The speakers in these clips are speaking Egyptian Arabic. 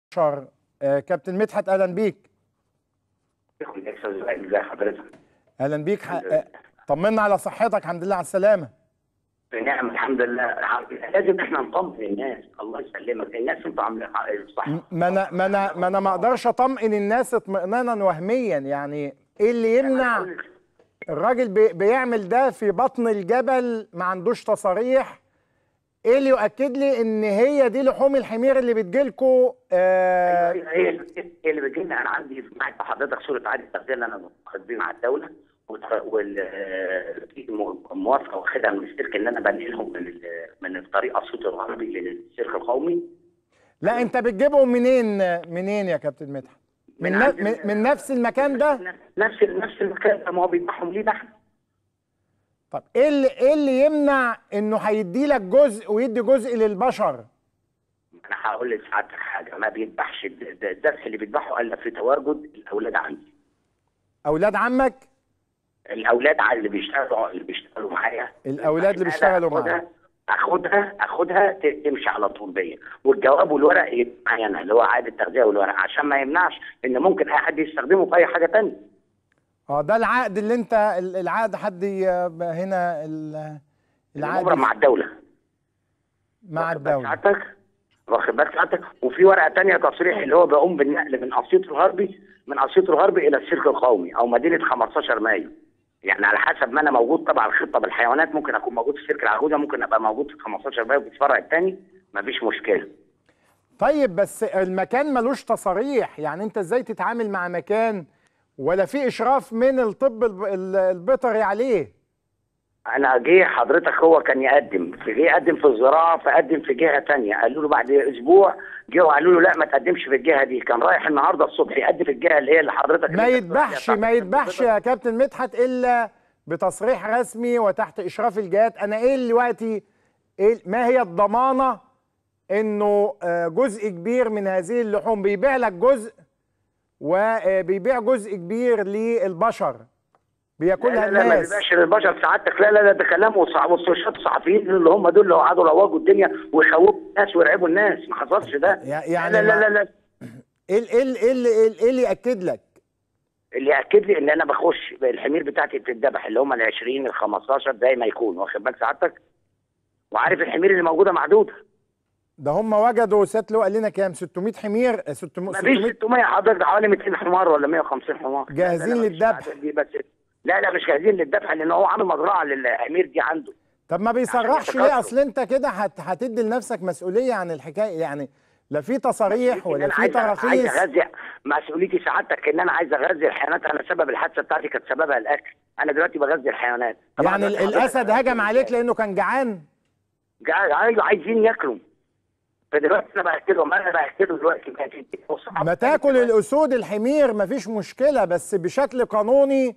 شهر آه، كابتن مدحت اهلا بيك ازي حضرتك؟ اهلا بيك ح- آه، طمنا على صحتك الحمد لله على السلامه بنعم الحمد لله لازم احنا نطمن الناس الله يسلمك الناس انتوا عاملين صح ما انا ما انا ما انا ما اقدرش اطمئن الناس اطمئنانا وهميا يعني ايه اللي يمنع الراجل بي بيعمل ده في بطن الجبل ما عندوش تصاريح ايه اللي يؤكد لي ان هي دي لحوم الحمير اللي بتجيلكوا آه هي هي هي اللي بتجي لنا انا عندي معاك حضرتك صوره عادي التغذيه اللي انا واخد مع الدوله والموافقه واخدها من السيرك ان انا بنقلهم من ال- من الطريق اسيوط الغربي للسيرك القومي لا انت بتجيبهم منين منين يا كابتن مدحت من, من ن- عند من, ال- من نفس المكان ده نفس نفس المكان ده ما هو بيذبحهم ليه احنا طب ايه اللي ايه اللي يمنع انه هيدي لك جزء ويدي جزء للبشر انا هقول لسعادتك حاجه ما بيذبحش الد- الذبح اللي بيذبحه الا في تواجد الاولاد عندي اولاد عمك الاولاد على اللي بيشتغلوا اللي بيشتغلوا معايا الأولاد اللي أنا بيشتغلوا أخدها- معاك. اخدها اخدها ت- تمشي على طول بيا والجواب والورق يبقى معايا انا اللي هو عاد التغذيه والورق عشان ما يمنعش ان ممكن اي حد يستخدمه في اي حاجه ثانيه اه ده العقد اللي انت ال- العقد حد ي- هنا ال- العقد المبرم مع الدوله مع واخد بالك الدوله سعادتك واخد بالك سعادتك وفي ورقه ثانيه تصريح اللي هو بيقوم بالنقل من اسيوط الغربي من اسيوط الغربي الى السيرك القومي او مدينه 15 مايو يعني على حسب ما انا موجود طبعا الخطه بالحيوانات ممكن اكون موجود في السيرك العجوزه ممكن ابقى موجود في 15 مايو في الفرع الثاني مفيش مشكله طيب بس المكان ملوش تصاريح يعني انت ازاي تتعامل مع مكان ولا في اشراف من الطب الب- ال- البيطري عليه انا جه حضرتك هو كان يقدم في جه يقدم في الزراعه فقدم في جهه ثانيه قالوا له بعد اسبوع جه قالوا له لا ما تقدمش في الجهه دي كان رايح النهارده الصبح يقدم في الجهه اللي هي اللي حضرتك ما اللي يذبحش ما يذبحش يا كابتن مدحت الا بتصريح رسمي وتحت اشراف الجهات انا ايه دلوقتي إيه ما هي الضمانه انه آه، جزء كبير من هذه اللحوم بيبيع لك جزء وبيبيع جزء كبير للبشر بياكلها لا لا لا ما الناس بيبقاش للبشر سعادتك لا لا لا ده كلام وصع- والسوشيات الصحفيين اللي هم دول اللي قعدوا روجوا الدنيا ويخوفوا الناس ويرعبوا الناس ما حصلش ده يع- يعني لا لا ما- لا, لا. ايه ال- ايه ال- ايه اللي ايه اللي ياكد لك اللي ياكد لي ان انا بخش الحمير بتاعتي بتتذبح اللي هم ال 20 ال 15 زي ما يكون واخد بالك سعادتك وعارف الحمير اللي موجوده معدوده ده هم وجدوا سات له قال لنا كام 600 حمير آه، 600 ما فيش 600 600 حضرتك ده حوالي 200 حمار ولا 150 حمار جاهزين لا لا لا مش للذبح. الأعداد دي بس لا لا مش جاهزين للذبح لان هو عامل مزرعه للحمير دي عنده طب ما بيصرحش عشان ليه يتكاثروا. اصل انت كده هت- هتدي لنفسك مسؤوليه عن الحكايه يعني لا في تصاريح إن ولا أنا في عايز عايز تراخيص اغذي مسؤوليتي سعادتك ان انا عايز اغذي الحيوانات انا سبب الحادثه بتاعتي كانت سببها الاكل انا دلوقتي بغذي الحيوانات طبعاً يعني ال- دلوقتي الاسد حضرتك- هجم عليك لانه كان جعان جا- ايوه عايزين ياكلوا فدلوقتي انا باكلهم انا باكلهم دلوقتي بقى- ما تاكل الاسود الحمير مفيش مشكله بس بشكل قانوني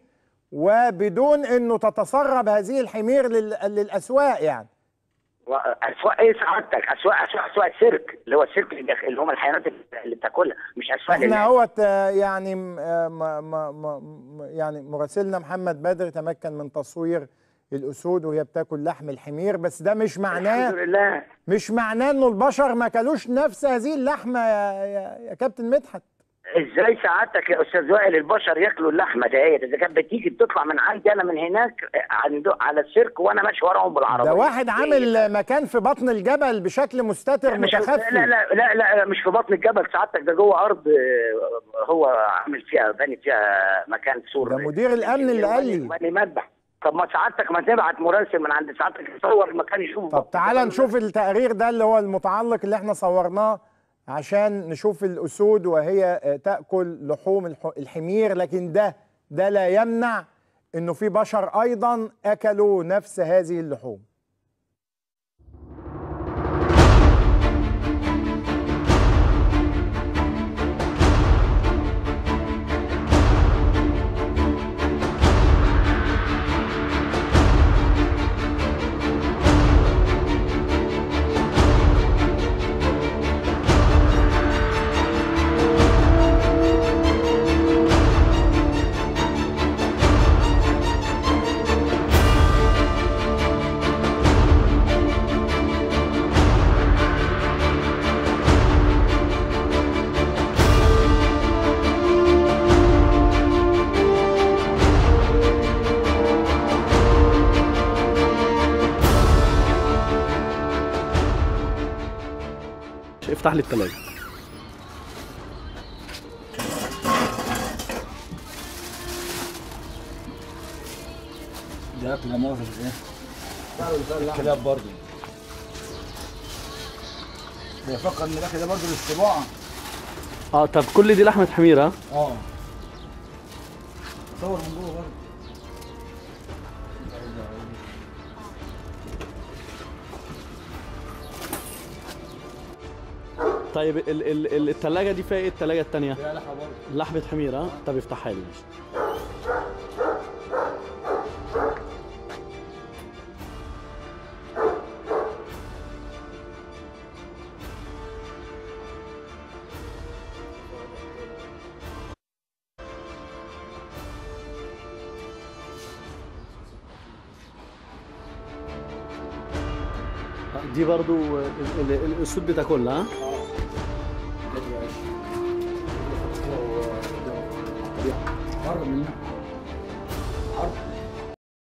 وبدون انه تتسرب هذه الحمير لل- للاسواق يعني و- اسواق ايه سعادتك اسواق اسواق اسواق السيرك اللي هو السيرك اللي, داخل- اللي هم الحيوانات اللي بتاكلها مش اسواق احنا للناس. هوت آه، يعني م- آه، ما ما ما م- يعني مراسلنا محمد بدر تمكن من تصوير الاسود وهي بتاكل لحم الحمير بس ده مش معناه الحمد لله مش معناه انه البشر ما كلوش نفس هذه اللحمه يا, يا, يا كابتن مدحت ازاي سعادتك يا استاذ وائل البشر ياكلوا اللحمه دهيت اذا كانت بتيجي بتطلع من عندي انا من هناك عنده على السيرك وانا ماشي وراهم بالعربيه ده واحد عامل مكان في بطن الجبل بشكل مستتر مش متخفي لا لا لا لا مش في بطن الجبل سعادتك ده جوه ارض آه، هو عامل فيها باني فيها مكان سور ده مدير الأمن اللي قال لي. بني مذبح طب ما سعادتك ما تبعت مراسل من عند سعادتك يصور المكان يشوف طب تعالى نشوف التقرير ده اللي هو المتعلق اللي احنا صورناه عشان نشوف الاسود وهي آه، تاكل لحوم الح- الحمير لكن ده ده لا يمنع انه في بشر ايضا اكلوا نفس هذه اللحوم افتح لي الثلاجه دي اكل مؤاخذة ايه الكلاب برضه بيفكر ان الاكل ده برضه للطباعة اه طب كل دي لحمه حمير ها اه صور من جوه برضه طيب ال ال ال الثلاجه دي فيها ايه الثلاجه الثانيه فيها لحمة برضه لحمه حمير ها طب افتحها لي ماشي دي برضو ال- ال- الاسود بتاكلها ها قرب منها